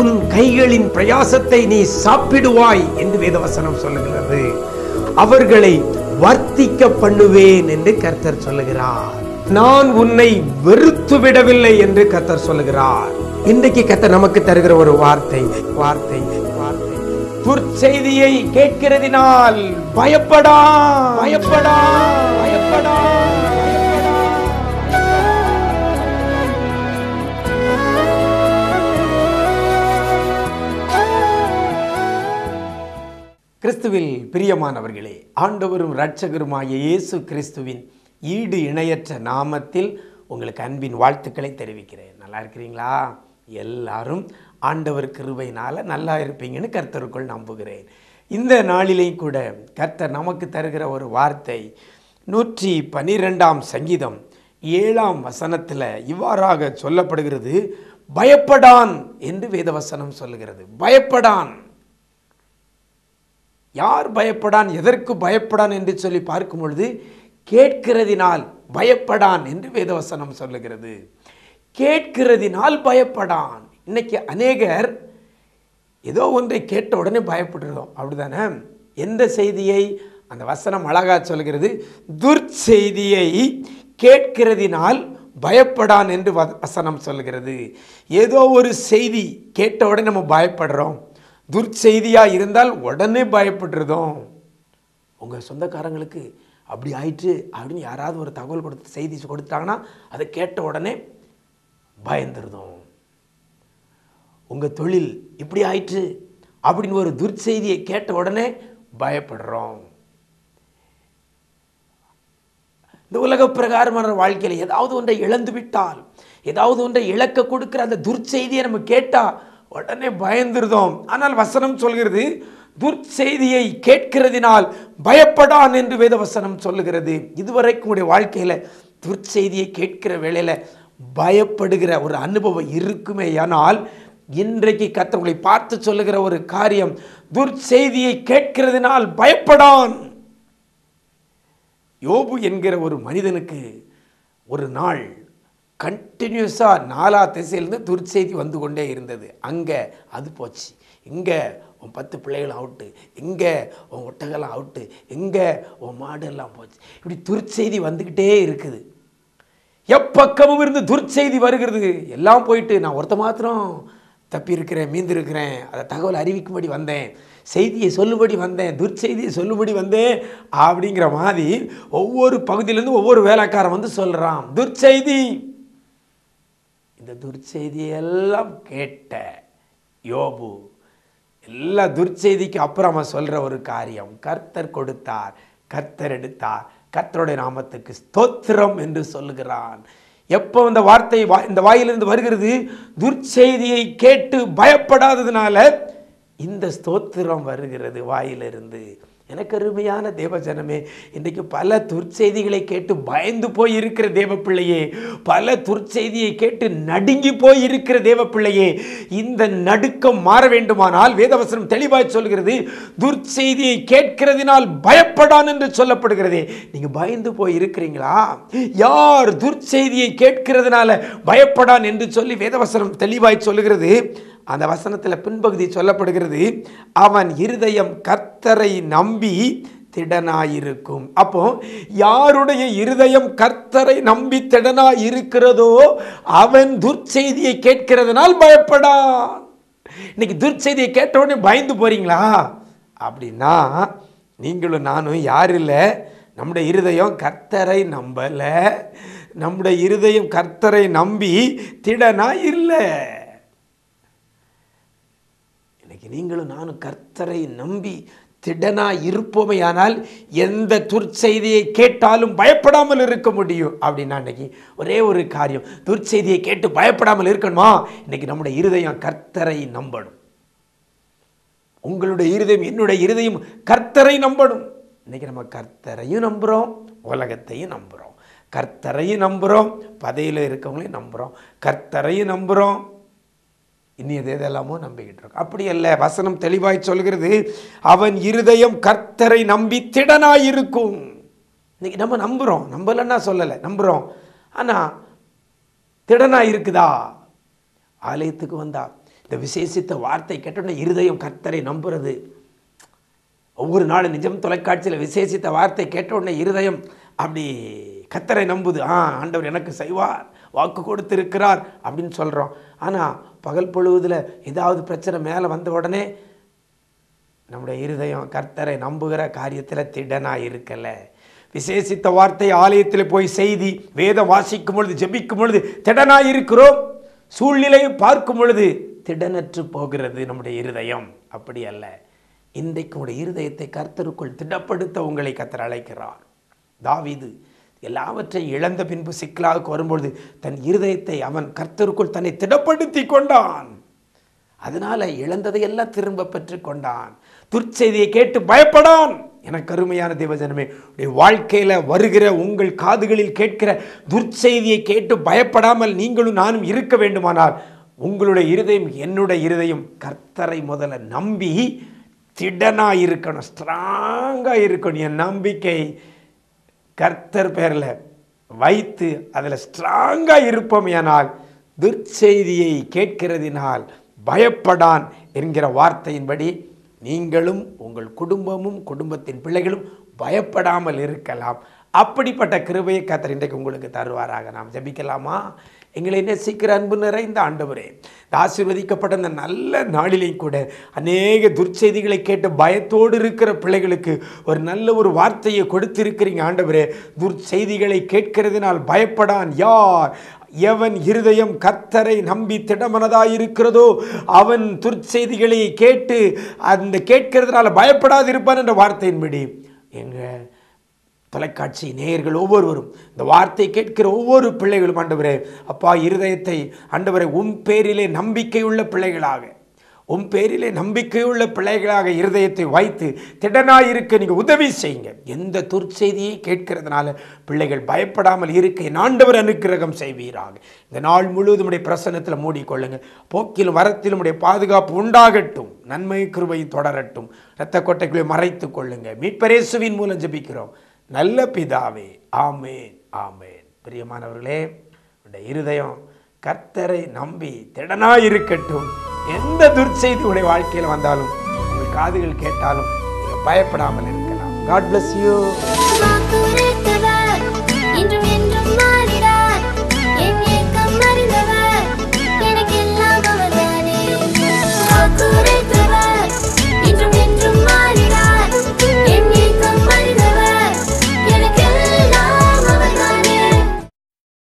உன் கைகளின் பிரயாசத்தை நீ சாப்பிடுவாய் என்று வேதவசனம் சொல்லுகிறது அவர்களை வர்த்திக்க பண்ணுவேன் என்று கர்த்தர் சொல்லுகிறார் நான் உன்னை வெறுத்து விடவில்லை என்று கர்த்தர் சொல்லுகிறார் இன்றைக்கு கர்த்தர் நமக்கு தருகிற ஒரு வார்த்தை வார்த்தை வார்த்தை துர்ச்செய்தியை கேட்கிறதினால் பயப்படா பயப்படா பயப்படா பயப்படா கிறிஸ்துவில் பிரியமானவர்களே ஆண்டவரும் இரட்சகருமாய இயேசு கிறிஸ்துவின் ஈடு இணையற்ற நாமத்தில் உங்களுக்கு அன்பின் வாழ்த்துக்களை தெரிவிக்கிறேன் நல்லா இருக்கிறீங்களா எல்லாரும் ஆண்டவர் கிருபையினால நல்லா இருப்பீங்கன்னு கர்த்தருக்குள் நம்புகிறேன் இந்த நாளிலேயும் கூட கர்த்தர் நமக்கு தருகிற ஒரு வார்த்தை நூற்றி பனிரெண்டாம் சங்கீதம் ஏழாம் வசனத்தில் இவ்வாறாக சொல்லப்படுகிறது பயப்படான் என்று வேதவசனம் சொல்லுகிறது பயப்படான் யார் பயப்படான் எதற்கு பயப்படான் என்று சொல்லி பார்க்கும் பொழுது கேட்கிறதினால் பயப்படான் என்று வேதவசனம் சொல்லுகிறது கேட்கிறதினால் பயப்படான் இன்னைக்கு அநேகர் ஏதோ ஒன்றை கேட்ட உடனே பயப்படுறோம் அப்படிதானே எந்த செய்தியை அந்த வசனம் அழகா சொல்கிறது துர்ச்செய்தியை கேட்கிறதினால் பயப்படான் என்று வ- வசனம் சொல்கிறது ஏதோ ஒரு செய்தி கேட்ட உடனே நம்ம பயப்படுறோம் துர்ச்செய்தியாக இருந்தால் உடனே பயப்படுறதும் உங்கள் சொந்தக்காரங்களுக்கு அப்படி ஆயிற்று அப்படின்னு யாராவது ஒரு தகவல் கொடுத்து செய்தி கொடுத்தாங்கன்னா அதை கேட்ட உடனே பயந்துருதும் உங்கள் தொழில் இப்படி ஆயிற்று அப்படின்னு ஒரு துர்ச்செய்தியை கேட்ட உடனே பயப்படுறோம் இந்த உலக பிரகாரமான வாழ்க்கையில் ஏதாவது ஒன்றை இழந்து விட்டால் ஏதாவது ஒன்றை இழக்க கொடுக்கிற அந்த துர்ச்செய்தியை நம்ம கேட்டா உடனே பயந்துருதோம் ஆனால் வசனம் சொல்கிறது துர்ச்செய்தியை கேட்கிறதினால் பயப்படான் என்று வேத வசனம் சொல்லுகிறது இதுவரைக்கும் உடைய வாழ்க்கையில் துர்ச்செய்தியை கேட்கிற வேளையில் பயப்படுகிற ஒரு அனுபவம் இருக்குமேயானால் இன்றைக்கு கர்த்தர் பார்த்து சொல்லுகிற ஒரு காரியம் துர்ச்செய்தியை கேட்கிறதினால் பயப்படான் யோபு என்கிற ஒரு மனிதனுக்கு ஒரு நாள் கண்டினியூஸாக நாலா திசையிலேருந்து துர்ச்செய்தி வந்து கொண்டே இருந்தது அங்கே அது போச்சு இங்கே உன் பத்து பிள்ளைகள் அவுட்டு இங்கே உன் ஒட்டகெல்லாம் அவுட்டு இங்கே உன் மாடு எல்லாம் போச்சு இப்படி துர்ச்செய்தி வந்துக்கிட்டே இருக்குது எப்பக்கமும் இருந்து துர்ச்செய்தி வருகிறது எல்லாம் போயிட்டு நான் ஒருத்த மாத்திரம் தப்பி இருக்கிறேன் மீந்து இருக்கிறேன் அதை தகவல் அறிவிக்கும்படி வந்தேன் செய்தியை சொல்லும்படி வந்தேன் துர்ச்செய்தியை சொல்லும்படி வந்தேன் அப்படிங்கிற மாதிரி ஒவ்வொரு பகுதியிலேருந்து ஒவ்வொரு வேலைக்காரன் வந்து சொல்கிறான் துர்ச்செய்தி இந்த துர்ச்செய்தியெல்லாம் கேட்ட யோபு எல்லா துர்ச்செய்திக்கு அப்புறம் அவன் சொல்கிற ஒரு காரியம் கர்த்தர் கொடுத்தார் கர்த்தர் எடுத்தார் கர்த்தருடைய நாமத்துக்கு ஸ்தோத்திரம் என்று சொல்லுகிறான் எப்போ இந்த வார்த்தை வா- இந்த வாயிலிருந்து வருகிறது துர்ச்செய்தியை கேட்டு பயப்படாததுனால இந்த ஸ்தோத்திரம் வருகிறது வாயிலிருந்து எனக்கு அருமையான தேவஜனமே இன்றைக்கு பல துர்ச்செய்திகளை கேட்டு பயந்து போய் இருக்கிற தேவ பிள்ளையே பல துர்ச்செய்தியை கேட்டு நடுங்கி போய் இருக்கிற தேவ பிள்ளையே இந்த நடுக்கம் மாற வேண்டுமானால் வேதவசனம் தெளிவாய் சொல்கிறது துர்ச்செய்தியை கேட்கிறதினால் பயப்படான் என்று சொல்லப்படுகிறதே நீங்க பயந்து போய் இருக்கிறீங்களா யார் துர்ச்செய்தியை கேட்கிறதுனால பயப்படான் என்று சொல்லி வேதவசனம் தெளிவாய் சொல்லுகிறது அந்த வசனத்தில் பின்பகுதி சொல்லப்படுகிறது அவன் இருதயம் கர்த்தரை நம்பி திடனாயிருக்கும் அப்போ யாருடைய இருதயம் கர்த்தரை நம்பி திடனாய் இருக்கிறதோ அவன் துர்ச்செய்தியை கேட்கிறதுனால் பயப்படான் இன்னைக்கு துர்ச்செய்தியை கேட்ட உடனே பயந்து போறீங்களா அப்படின்னா நீங்களும் நானும் யார் இல்லை நம்முடைய இருதயம் கர்த்தரை நம்பலை நம்முடைய இருதயம் கர்த்தரை நம்பி திடனா இல்லை இன்னைக்கு நீங்களும் நானும் கர்த்தரை நம்பி திடனா இருப்போமையானால் எந்த துர்ச்செய்தியை கேட்டாலும் பயப்படாமல் இருக்க முடியும் அப்படின்னா இன்னைக்கு ஒரே ஒரு காரியம் துர்ச்செய்தியை கேட்டு பயப்படாமல் இருக்கணுமா இன்னைக்கு நம்முடைய இருதயம் கர்த்தரை நம்பணும் உங்களுடைய இருதயம் என்னுடைய இருதயம் கர்த்தரை நம்பணும் இன்னைக்கு நம்ம கர்த்தரையும் நம்புகிறோம் உலகத்தையும் நம்புகிறோம் கர்த்தரையும் நம்புகிறோம் பதையில் இருக்கவங்களையும் நம்புகிறோம் கர்த்தரையும் நம்புகிறோம் இனி எது எதெல்லாமோ நம்பிக்கிட்டு இருக்கோம் அப்படி அல்ல வசனம் தெளிவாய் சொல்கிறது அவன் இருதயம் கர்த்தரை நம்பி திடனாய் இருக்கும் இன்னைக்கு நம்ம நம்புகிறோம் நம்பலைன்னா சொல்லலை நம்புகிறோம் ஆனால் திடனாய் இருக்குதா ஆலயத்துக்கு வந்தா இந்த விசேஷித்த வார்த்தை கேட்டோன்னே இருதயம் கர்த்தரை நம்புறது ஒவ்வொரு நாளும் நிஜம் தொலைக்காட்சியில் விசேஷித்த வார்த்தை கேட்ட உடனே இருதயம் அப்படி கத்தரை நம்புது ஆ ஆண்டவர் எனக்கு செய்வார் வாக்கு கொடுத்திருக்கிறார் அப்படின்னு சொல்கிறோம் ஆனால் பகல் பொழுதுல ஏதாவது பிரச்சனை மேலே வந்த உடனே நம்முடைய இருதயம் கர்த்தரை நம்புகிற காரியத்தில் திடனாக இருக்கலை விசேஷித்த வார்த்தை ஆலயத்தில் போய் செய்தி வேதம் வாசிக்கும் பொழுது ஜெபிக்கும் பொழுது திடனாக இருக்கிறோம் சூழ்நிலையை பார்க்கும் பொழுது திடனற்று போகிறது நம்முடைய இருதயம் அப்படி அல்ல இன்றைக்கு உங்களுடைய இருதயத்தை கர்த்தருக்குள் திடப்படுத்த உங்களை கர்த்தர் அழைக்கிறார் தாவீது எல்லாவற்றையும் இழந்த பின்பு சிக்கலாவுக்கு வரும்பொழுது தன் இருதயத்தை அவன் கர்த்தருக்குள் தன்னை திடப்படுத்தி கொண்டான் அதனால இழந்ததை எல்லாம் திரும்ப பெற்றுக்கொண்டான் துர்ச்செய்தியை கேட்டு பயப்படான் எனக்கு அருமையான தேவஜனமே உடைய வாழ்க்கையில் வருகிற உங்கள் காதுகளில் கேட்கிற துர்ச்செய்தியை கேட்டு பயப்படாமல் நீங்களும் நானும் இருக்க வேண்டுமானால் உங்களுடைய இருதயம் என்னுடைய இருதயம் கர்த்தரை முதல்ல நம்பி திடனாக இருக்கணும் ஸ்ட்ராங்காக இருக்கணும் என் நம்பிக்கை கர்த்தர் பேரில் வைத்து அதில் ஸ்ட்ராங்காக இருப்போம் ஏனால் துர்ச்செய்தியை கேட்கிறதினால் பயப்படான் என்கிற வார்த்தையின்படி நீங்களும் உங்கள் குடும்பமும் குடும்பத்தின் பிள்ளைகளும் பயப்படாமல் இருக்கலாம் அப்படிப்பட்ட கிருபையை கத்தர் இன்றைக்கு உங்களுக்கு தருவாராக நாம் ஜெபிக்கலாமா எங்களை நேசிக்கிற அன்பு நிறைந்த ஆண்டவரே இந்த ஆசீர்வதிக்கப்பட்ட இந்த நல்ல நாளிலையும் கூட அநேக துர்ச்செய்திகளை கேட்டு பயத்தோடு இருக்கிற பிள்ளைகளுக்கு ஒரு நல்ல ஒரு வார்த்தையை கொடுத்திருக்கிறீங்க ஆண்டவரே துர்ச்செய்திகளை கேட்கிறதினால் பயப்படான் யார் எவன் இருதயம் கர்த்தரை நம்பி திடமனதாயிருக்கிறதோ அவன் துர்ச்செய்திகளை கேட்டு அந்த கேட்கிறதுனால பயப்படாது இருப்பான் என்ற வார்த்தையின்படி எங்கள் தொலைக்காட்சி நேயர்கள் ஒவ்வொருவரும் இந்த வார்த்தை கேட்கிற ஒவ்வொரு பிள்ளைகளும் ஆண்டவரே அப்பா இருதயத்தை ஆண்டவரை உம் பேரிலே நம்பிக்கையுள்ள பிள்ளைகளாக உம் பேரிலே நம்பிக்கையுள்ள பிள்ளைகளாக இருதயத்தை வைத்து திடனாயிருக்க நீங்கள் உதவி செய்யுங்க எந்த துர்ச்செய்தியை கேட்கிறதுனால பிள்ளைகள் பயப்படாமல் இருக்க என் ஆண்டவர் அனுக்கிரகம் செய்வீராக இந்த நாள் முழுவதும் உடைய பிரசன்னத்தில் மூடிக்கொள்ளுங்க போக்கிலும் வரத்திலும் உடைய பாதுகாப்பு உண்டாகட்டும் நன்மை கிருபையும் தொடரட்டும் இரத்த கொட்டைக்குள்ளே மறைத்துக் கொள்ளுங்க மீட்பரேசுவின் மூலம் ஜெபிக்கிறோம் நல்ல பிதாவே ஆமேன் ஆமேன் பிரியமானவர்களே உடைய இருதயம் கர்த்தரை நம்பி திடனாய் இருக்கட்டும் எந்த துர்ச்செய்தி உடைய வாழ்க்கையில் வந்தாலும் உங்கள் காதுகள் கேட்டாலும் நீங்கள் பயப்படாமல் இருக்கலாம் காட் bless you வாக்குரைத்தவர் இன்றும்